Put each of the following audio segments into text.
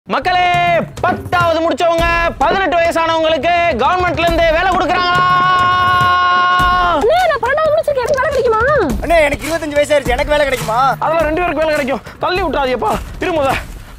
மக்களே பத்தாவது முடிச்சவங்க பதினெட்டு வயசானவங்களுக்கு கவர்மெண்ட்ல இருந்து வேலை கொடுக்குறாங்களா அண்ணே நான் பன்னெண்டாவது முடிச்சிருக்கேன் எனக்கு வேலை கிடைக்குமா அண்ணே எனக்கு இருபத்தஞ்சு வயசாயிருச்சு எனக்கு வேலை கிடைக்குமா அதெல்லாம் ரெண்டு பேருக்கு வேலை கிடைக்கும் தள்ளி விட்டாதியப்பா இருமுத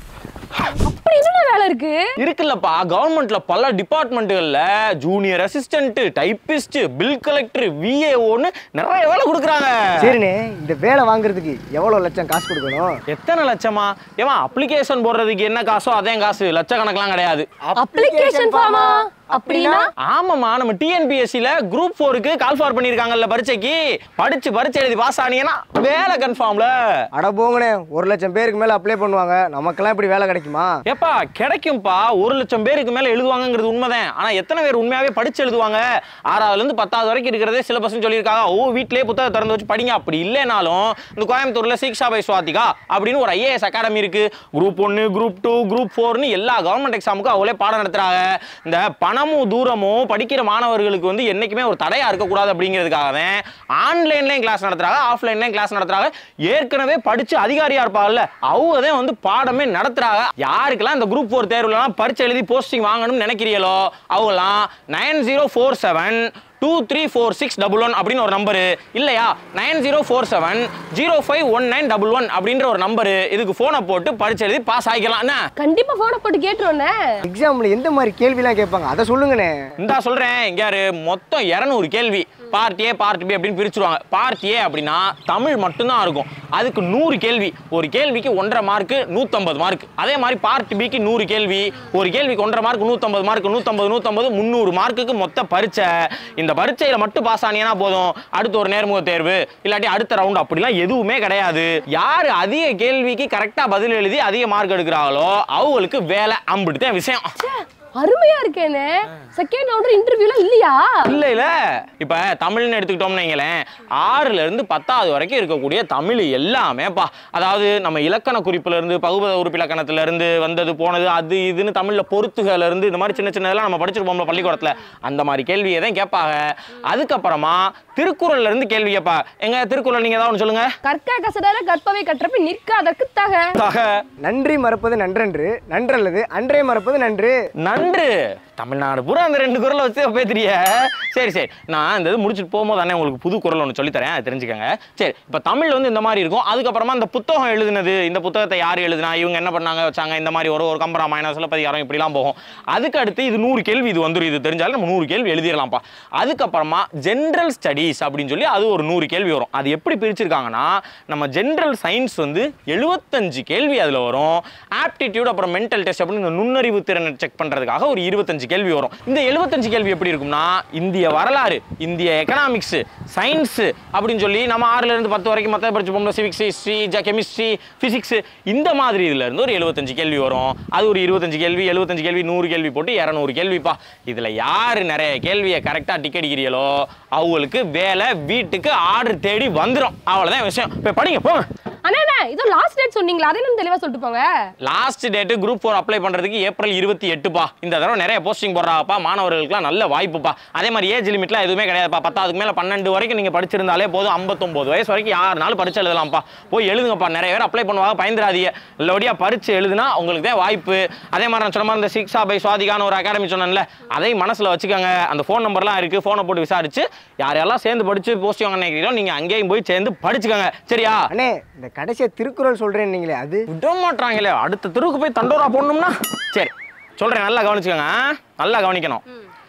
அப்படி என்ன வேலை இருக்கு இருக்குல்லப்பா கவர்மெண்ட்ல பல டிபார்ட்மெண்ட்டுகள்ல junior assistant typist bill collector விஏஓன்னு நிறைய வேலை கொடுக்குறாங்க சரிண்ணே இந்த வேலை வாங்குறதுக்கு எவ்வளவு லட்சம் காசு கொடுக்கணும் எத்தனை லட்சமா ஏமா அப்ளிகேஷன் போடுறதுக்கு என்ன காசோ அதே காசு லட்சக்கணக்கெல்லாம் கிடையாது அப்ளிகேஷன் ஃபார்மா அப்படின்னா ஆமாம்மா நம்ம டிஎன்பிஎஸ்சியில் குரூப் ஃபோருக்கு கால் ஃபார் பண்ணியிருக்காங்கல்ல பரீட்சைக்கு படிச்சு பரீட்சை எழுதி பாஸ் ஆனீங்கன்னா வேலை கன்ஃபார்ம்ல அட போங்கண்ணே ஒரு லட்சம் பேருக்கு மேல அப்ளை பண்ணுவாங்க நமக்கெல்லாம் இப்படி வேலை கிடைக்குமா ஏப்பா கிடைக்கும்பா ஒரு லட்சம் பேருக்கு மேல எழுதுவாங்கங்கிறது உண்மைதான் ஆனா எத்தனை பேர் உண்மையாவே படிச்சு எழுதுவாங்க ஆறாவதுல இருந்து பத்தாவது வரைக்கும் இருக்கிறதே சிலபஸ் சொல்லியிருக்காங்க ஓ வீட்டிலேயே புத்தகம் திறந்து வச்சு படிங்க அப்படி இல்லைனாலும் இந்த கோயம்புத்தூர்ல சீக்ஷா பை சுவாத்திகா அப்படின்னு ஒரு ஐஏஎஸ் அகாடமி இருக்கு குரூப் ஒன்னு குரூப் டூ குரூப் ஃபோர்னு எல்லா கவர்மெண்ட் எக்ஸாமுக்கும் அவங்களே பாடம் நடத்துறாங்க இந்த பணமும் தூரமும் படிக்கிற மாணவர்களுக்கு வந்து என்னைக்குமே ஒரு தடையா இருக்கக்கூடாது அப்படிங்கிறதுக்காக தான் ஆன்லைன்லயும் கிளாஸ் நடத்துறாங்க ஆஃப்லைன்லயும் கிளாஸ் நடத்துறாங்க ஏற்கனவே படிச்சு அதிகாரியா இருப்பாங்கல்ல அவங்க தான் வந்து பாடமே நடத்துறாங்க யாருக்கெல்லாம் இந்த குரூப் ஃபோர் தேர்வுலாம் பரிச்சை எழுதி போஸ்டிங் வாங்கணும்னு நினைக்கிறீங்களோ அவங்களாம் nine zero four seven two three four six double one அப்படின்னு ஒரு நம்பரு இல்லையா nine zero four seven zero five one nine double one அப்படின்ற ஒரு நம்பரு இதுக்கு ஃபோனை போட்டு பரிச்சை எழுதி பாஸ் ஆகிக்கலாம் என்ன கண்டிப்பா போனை போட்டு கேட்டுருவோண்ணே எக்ஸாம்ல எந்த மாதிரி கேள்விலாம் கேட்பாங்க அதை சொல்லுங்கண்ணே இந்தா சொல்றேன் இங்க யாரு மொத்தம் இரநூறு கேள்வி பார்ட் ஏ பார்ட் பி அப்படின்னு பிரிச்சுருவாங்க பார்ட் ஏ அப்படின்னா தமிழ் மட்டும்தான் இருக்கும் அதுக்கு நூறு கேள்வி ஒரு கேள்விக்கு ஒன்றரை மார்க்கு நூற்றம்பது மார்க் அதே மாதிரி பார்ட் பிக்கு நூறு கேள்வி ஒரு கேள்விக்கு ஒன்றரை மார்க் நூற்றம்பது மார்க் நூற்றம்பது நூற்றம்பது முந்நூறு மார்க்குக்கு மொத்த பரீட்சை இந்த பரீட்சையில மட்டும் பாஸ் ஆனீங்கன்னா போதும் அடுத்து ஒரு நேர்முக தேர்வு இல்லாட்டி அடுத்த ரவுண்ட் அப்படிலாம் எதுவுமே கிடையாது யார் அதிக கேள்விக்கு கரெக்டாக பதில் எழுதி அதிக மார்க் எடுக்கிறாங்களோ அவங்களுக்கு வேலை அம்பிட்டு தான் விஷயம் ச்சே, அருமையா இருக்கேனே செகண்ட் ரவுண்டர் இன்டர்வியூல இல்லையா இல்ல இல்ல இப்ப தமிழ்னு எடுத்துக்கிட்டோம்னு வைங்களேன் ஆறுல இருந்து பத்தாவது வரைக்கும் இருக்கக்கூடிய தமிழ் எல்லாமேப்பா அதாவது நம்ம இலக்கண குறிப்புல இருந்து பகுபத உறுப்பிலக்கணத்துல இருந்து வந்தது போனது அது இதுன்னு தமிழ்ல பொருத்துகள்ல இருந்து இந்த மாதிரி சின்ன சின்னதெல்லாம் நம்ம படிச்சிருப்போம்ல பள்ளிக்கூடத்துல அந்த மாதிரி கேள்வியை தான் கேட்பாங்க அதுக்கப்புறமா திருக்குறள்ல இருந்து கேள்வி கேட்பா எங்க திருக்குறள் நீங்க ஏதாவது ஒன்று சொல்லுங்க கற்க கசடால கற்பவை கற்றப்ப நிற்காதற்கு தக தக நன்றி மறப்பது நன்றன்று நன்றல்லது அன்றே மறப்பது நன்று நன்று தமிழ்நாடு பூரா அந்த ரெண்டு குரலை வச்சு பேத்துறிய சரி சரி நான் இந்த இது முடிச்சுட்டு போகும்போது தானே உங்களுக்கு புது குரல் ஒன்று சொல்லித்தரேன் அதை தெரிஞ்சுக்கங்க சரி இப்போ தமிழ் வந்து இந்த மாதிரி இருக்கும் அதுக்கப்புறமா இந்த புத்தகம் எழுதுனது இந்த புத்தகத்தை யார் எழுதுனா இவங்க என்ன பண்ணாங்க வச்சாங்க இந்த மாதிரி ஒரு ஒரு கம்பராமாயணம் சிலப்பதிகாரம் இப்படிலாம் போகும் அதுக்கு அடுத்து இது நூறு கேள்வி இது வந்துடும் இது தெரிஞ்சாலும் நம்ம நூறு கேள்வி எழுதிடலாம்ப்பா அதுக்கப்புறமா ஜென்ரல் ஸ்டடீஸ் அப்படின்னு சொல்லி அது ஒரு நூறு கேள்வி வரும் அது எப்படி பிரிச்சிருக்காங்கன்னா நம்ம ஜென்ரல் சயின்ஸ் வந்து எழுபத்தஞ்சு கேள்வி அதில் வரும் ஆப்டிடியூட் அப்புறம் மென்டல் டெஸ்ட் அப்படின்னு இந்த நுண்ணறிவு திறனை செக் பண்ணுறதுக்காக ஒரு இருபத்தஞ்சு கேள்வி வரும் இந்த எழுபத்தஞ்சு கேள்வி எப்படி இருக்கும்னா இந்திய வரலாறு இந்திய எக்கனாமிக்ஸ் சயின்ஸ் அப்படின்னு சொல்லி நம்ம ஆறுல இருந்து பத்து வரைக்கும் மற்ற படிச்சுப்போம்ல சிவிக்ஸ் ஹிஸ்ட்ரி கெமிஸ்ட்ரி பிசிக்ஸ் இந்த மாதிரி இதுல இருந்து ஒரு எழுபத்தஞ்சு கேள்வி வரும் அது ஒரு இருபத்தஞ்சு கேள்வி எழுபத்தஞ்சு கேள்வி நூறு கேள்வி போட்டு இரநூறு கேள்விப்பா இதுல யாரு நிறைய கேள்வியை கரெக்டாக டிக் அடிக்கிறீங்களோ அவங்களுக்கு வேலை வீட்டுக்கு ஆர்டர் தேடி வந்துடும் அவ்வளோதான் விஷயம் இப்போ படிங்க போங்க அண்ணா அண்ணா இதோ லாஸ்ட் டேட் சொன்னீங்களா அதை என்ன தெளிவா சொல்லிட்டு போங்க last date group four apply பண்ணுறதுக்கு ஏப்ரல் இருபத்தி எட்டுப்பா இந்த தடவை நிறைய போஸ்டிங் போடுறாப்பா மாணவர்களுக்குலாம் நல்ல வாய்ப்புப்பா அதே மாதிரி ஏஜ் லிமிட்லாம் எதுவுமே கிடையாதுப்பா பத்தாவதுக்கு மேலே பன்னெண்டு வரைக்கும் நீங்கள் படிச்சிருந்தாலே போதும் ஐம்பத்தொம்போது வயசு வரைக்கும் யாருனாலும் படிச்சு எழுதலாம்ப்பா போய் எழுதுங்கப்பா நிறைய பேர் அப்ளை பண்ணுவாங்க பயந்துராதீங்க நல்லபடியாக படிச்சு எழுதுனா உங்களுக்கு தான் வாய்ப்பு அதே மாதிரி நான் சொன்ன மாதிரி இந்த சிக்ஸா பை சுவாதிகான ஒரு அகாடமி சொன்னேன்ல அதையும் மனசில் வச்சுக்கோங்க அந்த ஃபோன் நம்பர்லாம் இருக்குது ஃபோனை போட்டு விசாரிச்சு யார் யாரெல்லாம் சேர்ந்து படிச்சு போஸ்டிங் வாங்க நினைக்கிறீங்களோ நீங்கள் அங்கேயும் போய் சேர்ந்து படிச்சுக்கோங்க சரியா அண்ணே இந்த கடைசியா திருக்குறள் சொல்றேன் நீங்களே அது விட மாட்டாங்களே அடுத்த தெருவுக்கு போய் தண்டோரா போடணும்னா சரி சொல்றேன் நல்லா கவனிச்சுக்கோங்க நல்லா கவனிக்கணும்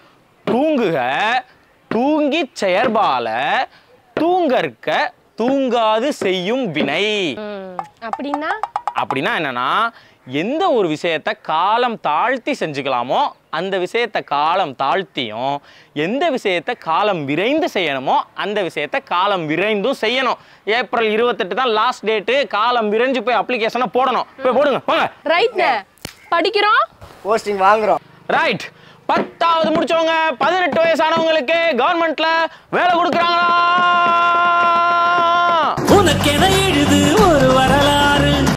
தூங்குக தூங்கி செயற்பால தூங்கற்க தூங்காது செய்யும் வினை ம், அப்படின்னா அப்படின்னா என்னன்னா எந்த ஒரு விஷயத்த காலம் தாழ்த்தி செஞ்சுக்கலாமோ அந்த விஷயத்த காலம் தாழ்த்தியும் எந்த விஷயத்த காலம் விரைந்து செய்யணுமோ அந்த விஷயத்த காலம் விரைந்தும் செய்யணும் ஏப்ரல் இருபத்தெட்டு தான் லாஸ்ட் டேட்டு காலம் விரைஞ்சு போய் அப்ளிகேஷனை போடணும் போய் போடுங்க போங்க ரைட்ண்ணே படிக்கிறோம் போஸ்டிங் வாங்குறோம் ரைட் பத்தாவது முடிச்சவங்க பதினெட்டு வயசானவங்களுக்கு கவர்மெண்ட்ல வேலை கொடுக்குறாங்களா உனக்கென எழுது ஒரு வர